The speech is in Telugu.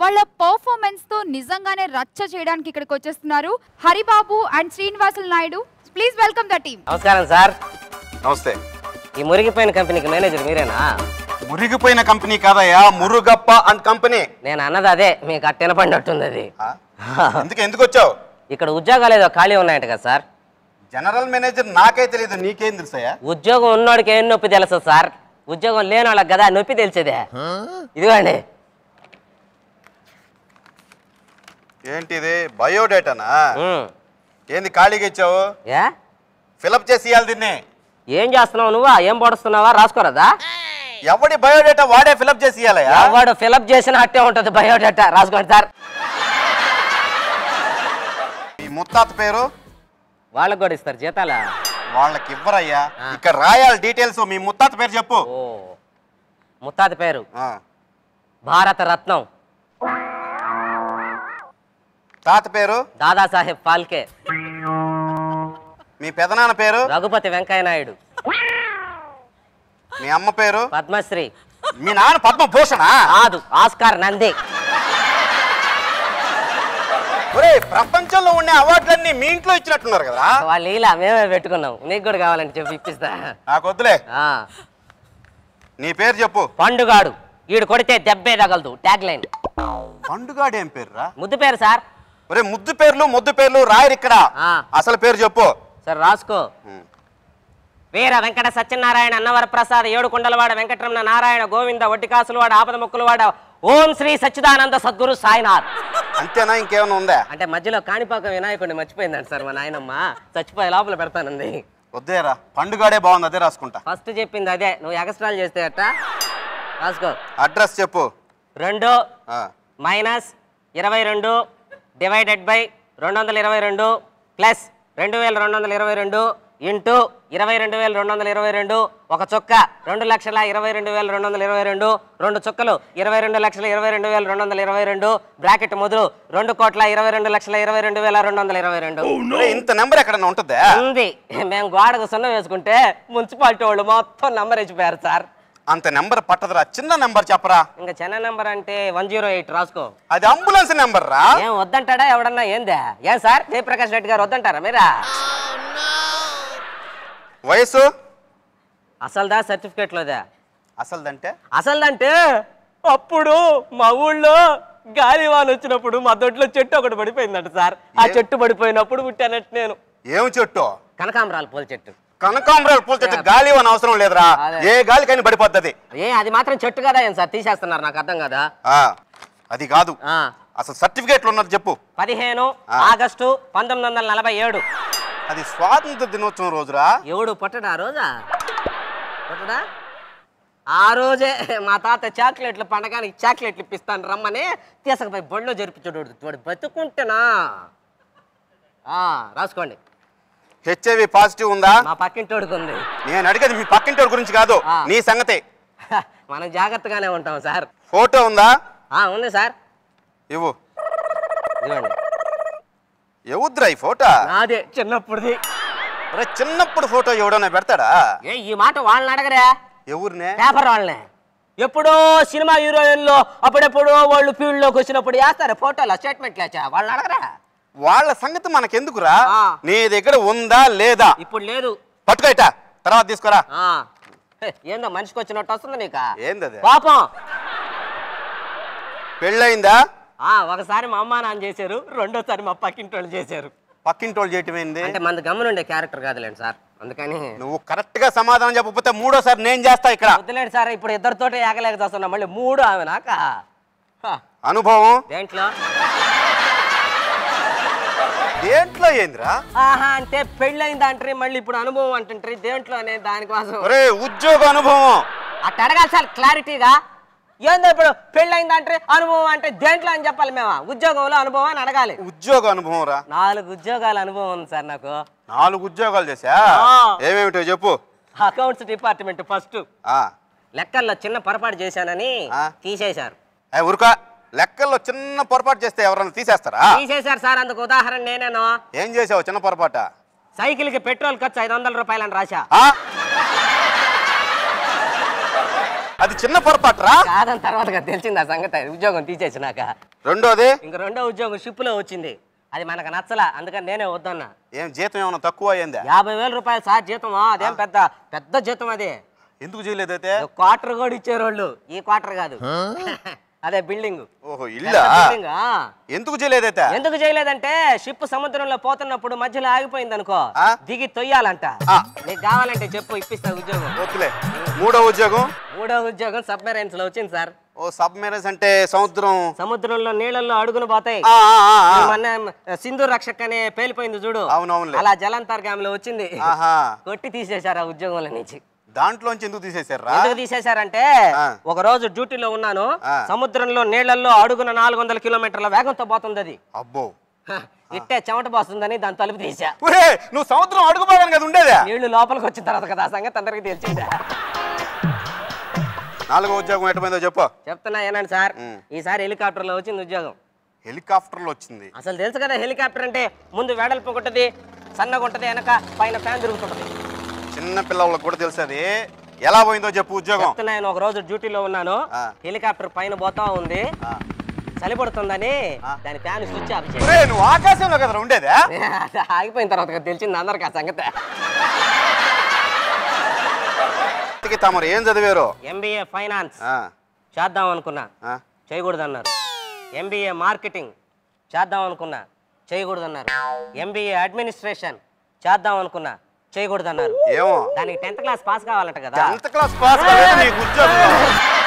వాళ్ళ పర్ఫార్మెన్స్ తో నిజంగానే రచ్చ చేయడానికి ఇక్కడికి వచ్చేస్తున్నారు Haribabu and Srinivasulu Naidu please welcome the team నమస్కారం సార్ నమస్తే ఈ మురిగిపోయిన కంపెనీకి మేనేజర్ మీరేనా మురిగిపోయిన కంపెనీ కాదయ్యా మురుగప్ప అండ్ కంపెనీ నేను అన్నది అదే మీకు అట్ట వినపడినట్టుంది అది ఎందుకు ఎందుకు వచ్చావు ఇక్కడ ఉద్యోగాలు ఏదో ఖాళీ ఉన్నాయంట కదా సార్ జనరల్ మేనేజర్ నాకే తెలియదు నీకేం తెలుసయ్యా ఉద్యోగం ఉన్నోడికి ఏం నొప్పి తెలుసు సార్ ఉద్యోగం లేని వాళ్ళకి కదా నొప్పి తెలిసేదే ఇదిగోండి ఏంటిది బయోడేటానా ఉమ్. ఏంది ఖాళీగా ఇచ్చావు ఏ ఫిలప్ చేసి ఇవ్వాలి దీన్ని ఏం చేస్తున్నావు నువ్వా ఏం పడుస్తున్నావా రాసుకోరదా ఎవడి బయోడేటా వాడే ఫిలప్ చేసి ఇవ్వాలయ్యా ఎవడు ఫిలప్ చేసిన అట్టే ఉంటది బయోడేటా రాసుకోండి సార్ ఈ ముత్తాత పేరు వాళ్ళకి కూడా ఇస్తారు జీతాలా వాళ్ళకి ఇవ్వరయ్యా ఇక్కడ రాయాలి డీటెయిల్స్ మీ ముత్తాత పేరు చెప్పు ఓ ముత్తాత పేరు ఆ. భారత రత్నం తాత పేరు దాదాసాహెబ్ ఫాల్కే మీ పెదనాన్న పేరు రఘుపతి వెంకయ్య నాయుడు మీ అమ్మ పేరు పద్మశ్రీ మీ నాన్న పద్మభూషణ కాదు ఆస్కార్ నంది ఒరే ప్రపంచంలో ఉండే అవార్డులన్నీ మీ ఇంట్లో ఇచ్చినట్టున్నారు కదా వాళ్ళు ఇలా మేమే పెట్టుకున్నాం నీకు కూడా కావాలంటే చెప్పి ఇప్పిస్తా నాకు వద్దులే ఆ, నీ పేరు చెప్పు పండుగాడు ఈడు కొడితే దెబ్బే తగలదు ట్యాగ్ లైన్ పండుగాడు ఏం పేరురా ముద్దు పేరు సార్ ఒరే ముద్దు పేర్లు ముద్దు పేర్లు రాయరు ఇక్కడ ఆ. అసలు పేరు చెప్పు సార్ రాసుకో వీర వెంకట సత్యనారాయణ అన్నవర ప్రసాద్ ఏడుకొండలవాడ వెంకటరమణ నారాయణ గోవింద వడ్డికాసులవాడ ఆపద ముక్కులవాడ ఓం శ్రీ సచ్చిదానంద సద్గురు సాయినాథ్ అంతేనా ఇంకేమైనా ఉందా అంటే మధ్యలో కాణిపాక వినాయకుడిని మర్చిపోయిందంట సార్ మా నాయనమ్మ చచ్చిపోయి లోపల పెడతానంది వద్దేరా పండుగాడే బాగుంది అదే రాసుకుంటా ఫస్ట్ చెప్పింది అదే నువ్వు ఎక్స్ట్రాలు చేస్తే అట్ట రాసుకో అడ్రస్ చెప్పు రెండు ఆ. మైనస్ ఇరవై రెండు డివైడెడ్ బై రెండు వందల ఇరవై రెండు ప్లస్ రెండు వేల రెండు వందల ఇరవై రెండు ఇంటూ ఇరవై రెండు వేల రెండు వందల ఇరవై రెండు ఒక చుక్క రెండు లక్షల ఇరవై రెండు వేల రెండు వందల ఇరవై రెండు రెండు చుక్కలు ఇరవై రెండు లక్షల ఇరవై రెండు వేల రెండు వందల ఇరవై రెండు బ్రాకెట్ మొదలు రెండు కోట్ల ఇరవై రెండు లక్షల ఇరవై రెండు వేల రెండు వందల ఇరవై రెండు ఒరే, ఇంత నెంబర్ ఎక్కడన్నా ఉంటుందా ఉంది మేము గోడకు సున్నం వేసుకుంటే మున్సిపాలిటీ వాళ్ళు మొత్తం నంబర్ ఇచ్చిపోయారు సార్ అంత నెంబర్ పట్టదురా చిన్న నెంబర్ చెప్పరా ఇంకా చిన్న నెంబర్ అంటే వన్ జీరో ఎయిట్ రాసుకో అది అంబులెన్స్ నెంబర్ రా ఏం వద్దంటాడా ఎవడన్నా ఏందా ఏం సార్ జయప్రకాష్ రెడ్డి గారు వద్దంటారా మీరా వయసు అసలుదా సర్టిఫికేట్లోదా అసలుదంటే అసలుదంటే అప్పుడు మా ఊళ్ళో గాలివాన్ వచ్చినప్పుడు మా దొడ్లో చెట్టు ఒకటి పడిపోయిందంట సార్ ఆ చెట్టు పడిపోయినప్పుడు పుట్టానట్టు నేను ఏం చెట్టు కనకాంబరాల పూల చెట్టు కనకాంబరాలు పూల చెట్టు గాలి అని అవసరం లేదురా అదే. ఏ గాలికైనా పడిపోద్ది ఏ అది మాత్రం చెట్టు కదా ఏం సార్ తీసేస్తున్నారు నాకు అర్థం కదా ఆ అది కాదు ఆ, అసలు సర్టిఫికేట్లు ఉన్నది చెప్పు పదిహేను ఆగస్టు పంతొమ్మిది వందల నలభై ఏడు అది స్వాతంత్ర దినోత్సవం రోజురా ఎవడు పుట్టడా ఆ రోజా పుట్టడా ఆ రోజే మా తాత చాక్లెట్లు పండగానికి చాక్లెట్లు ఇప్పిస్తాను రమ్మని తీసుకుపోయి బొడిలో జరిపించాడు వాడు బతుకుంటేనా ఆ, రాసుకోండి హెచ్ఐవి పాజిటివ్ ఉందా మా పక్కింటోడికి ఉంది నేను అడిగేది మీ పక్కింటి గురించి కాదు ఆ. నీ సంగతి మనం జాగ్రత్తగానే ఉంటాం సార్ ఫోటో ఉందా ఆ, ఉంది సార్ ఇవ్వు ఇదిగోండి ఎవద్దురా ఈ ఫోటో నాదే చిన్నప్పుడుది ఒరే, చిన్నప్పుడు ఫోటో ఎవడన్నా పెడతాడా ఏ ఈ మాట వాళ్ళని అడగరా ఎవరినే పేపర్ వాళ్ళని ఎప్పుడో సినిమా హీరోయిన్లు అప్పుడెప్పుడో వాళ్ళు ఫీల్డ్లోకి వచ్చినప్పుడు వేస్తారు ఫోటోలు స్టేట్మెంట్లు వేచా వాళ్ళని అడగరా వాళ్ళ సంగతి మనకెందుకురా ఆ. నీ దగ్గర ఉందా లేదా ఇప్పుడు లేదు పట్టుకోయట తర్వాత తీసుకోరా ఆ హే, ఏందో మనిషికి వచ్చినట్టు వస్తుంది నీకు ఏందది పాపం పెళ్ళయిందా ఆ ఒకసారి మా అమ్మ నాన్న చేశారు రెండోసారి మా పక్కింటి వాళ్ళు చేశారు పక్కింటోళ్ళు చేయటం ఏంది అంటే మన గమ్మునుండే క్యారెక్టర్ కాదులేండి సార్ అందుకని నువ్వు కరెక్ట్ గా సమాధానం చెప్పకపోతే మూడోసారి నేను చేస్తా ఇక్కడ వద్దులేండి సార్ ఇప్పుడు ఇద్దరితోటే ఏకలేక చేస్తున్నా మళ్ళీ మూడు ఆమె నాక హ, అనుభవం దేంట్లో దేంట్లో ఏందిరా ఆహా అంటే పెళ్ళైంది అంటారు మళ్ళీ ఇప్పుడు అనుభవం అంటుంటారు దేంట్లో అనే దానికోసం ఒరే ఉద్యోగ అనుభవం అట్ట అడగాలి సార్ క్లారిటీగా ఏందో ఇప్పుడు పెళ్ళైంది అంటే అనుభవం అంటే దేంట్లో అని చెప్పాలి మేము ఉద్యోగంలో అనుభవం అని అడగాలి ఉద్యోగ అనుభవం రా నాలుగు ఉద్యోగాల అనుభవం ఉంది సార్ నాకు నాలుగు ఉద్యోగాలు చేసా ఆ. ఏమేమిటో చెప్పు అకౌంట్స్ డిపార్ట్మెంట్ ఫస్ట్ ఆ లెక్కల్లో చిన్న పొరపాటు చేశానని ఆ. తీసేశారు ఏ ఉరుక లెక్కల్లో చిన్న పొరపాటు చేస్తే ఎవరన్నా తీసేస్తారా తీసేశారు సార్ అందుకు ఉదాహరణ నేనేను ఏం చేసావు చిన్న పొరపాట సైకిల్కి పెట్రోల్ ఖర్చు ఐదు వందల రూపాయలని రాశా ఆ? అది చిన్న పొరపాటురా కాదని తర్వాత తెలిసింది ఆ సంగతి ఉద్యోగం తీసేసినాక రెండోది ఇంక రెండో ఉద్యోగం షిప్లో వచ్చింది అది మనకు నచ్చలా అందుకని నేనే వద్దన్నా ఏం జీతం ఏమైనా తక్కువ అయ్యిందా యాభై వేల రూపాయలు సార్ జీతం అదేం పెద్ద పెద్ద జీతం అది ఎందుకు చేయలేదైతే క్వార్టర్ కూడా ఇచ్చేరోళ్ళు ఈ క్వార్టర్ కాదు అదే బిల్డింగ్ ఓహో ఇల్లా బిల్డింగ్ ఎందుకు చేయలేదైతే ఎందుకు చేయలేదంటే షిప్ సముద్రంలో పోతున్నప్పుడు మధ్యలో ఆగిపోయింది అనుకో ఆ? దిగి తొయ్యాలంట ఆ. నీకు కావాలంటే చెప్పు ఇప్పిస్తా ఉద్యోగం ఓకేలే మూడో ఉద్యోగం మూడో ఉద్యోగం సబ్మెరైన్స్ లో వచ్చింది సార్ ఓ సబ్ మ్యారేజ్ అంటే సముద్రం సముద్రంలో నీళ్ళల్లో అడుగును పోతాయి ఆ, ఆ, ఆ, ఆ. ఈ మొన్న సింధు రక్షక్ అనే పేలిపోయింది చూడు అవునవునులే. అలా జలంతర్గామిలో వచ్చింది ఆహా కొట్టి తీసేశారు ఆ ఉద్యోగంలో నుంచి దాంట్లోంచి ఎందుకు తీసేశారా ఎందుకు తీసేశారంటే ఆ. ఒక రోజు డ్యూటీలో ఉన్నాను ఆ. సముద్రంలో నీళ్ళల్లో అడుగున నాలుగు వందల కిలోమీటర్ల వేగంతో పోతుంది అది అబ్బో హ, ఇట్టే చెమట పోస్తుందని దాని తలుపు తీసా ఒరే నువ్వు సముద్రం అడుగు భాగాను కదా ఉండేదా నీళ్లు లోపలికి వచ్చిన తర్వాత కదా ఆ సంగతి అందరికి తెలిసిందా నాలుగో ఉద్యోగం ఎటుపోయిందో చెప్పు చెప్తున్నా ఏనండి సార్ ఉమ్. ఈసారి హెలికాప్టర్ లో వచ్చింది ఉద్యోగం హెలికాప్టర్లో వచ్చింది అసలు తెలుసు కదా హెలికాప్టర్ అంటే ముందు వెడల్పు ఉంటది సన్నగా ఉంటది వెనక పైన ఫ్యాన్ తిరుగుతుంటది చిన్న పిల్లలకు కూడా తెలుసు అది ఎలా పోయిందో చెప్పు ఉద్యోగం చెప్తున్నా నేను ఒక రోజు డ్యూటీలో ఉన్నాను ఆ. హెలికాప్టర్ పైన పోతా ఉంది ఆ. చలి పడుతుందని ఆ. దాని ఫ్యాన్ స్విచ్ ఆఫ్ చేసి ఒరే నువ్వు ఆకాశంలో కదా ఉండేదా అది ఆగిపోయిన తర్వాత కదా తెలిసింది అందరికి ఆ సంగతి ఇంతకీ తమరు ఏం చదివారు ఎంబీఏ ఫైనాన్స్ ఆ, చేద్దాం అనుకున్నా ఆ. చేయకూడదు అన్నారు ఎంబీఏ మార్కెటింగ్ చేద్దాం అనుకున్నా చేయకూడదు అన్నారు ఎంబీఏ అడ్మినిస్ట్రేషన్ చేద్దాం అనుకున్నా చేయకూడదు అన్నారు ఏమో దానికి టెన్త్ క్లాస్ పాస్ కావాలంట కదా టెన్త్ క్లాస్ పాస్ కాలేదు నీకు ఉద్యోగం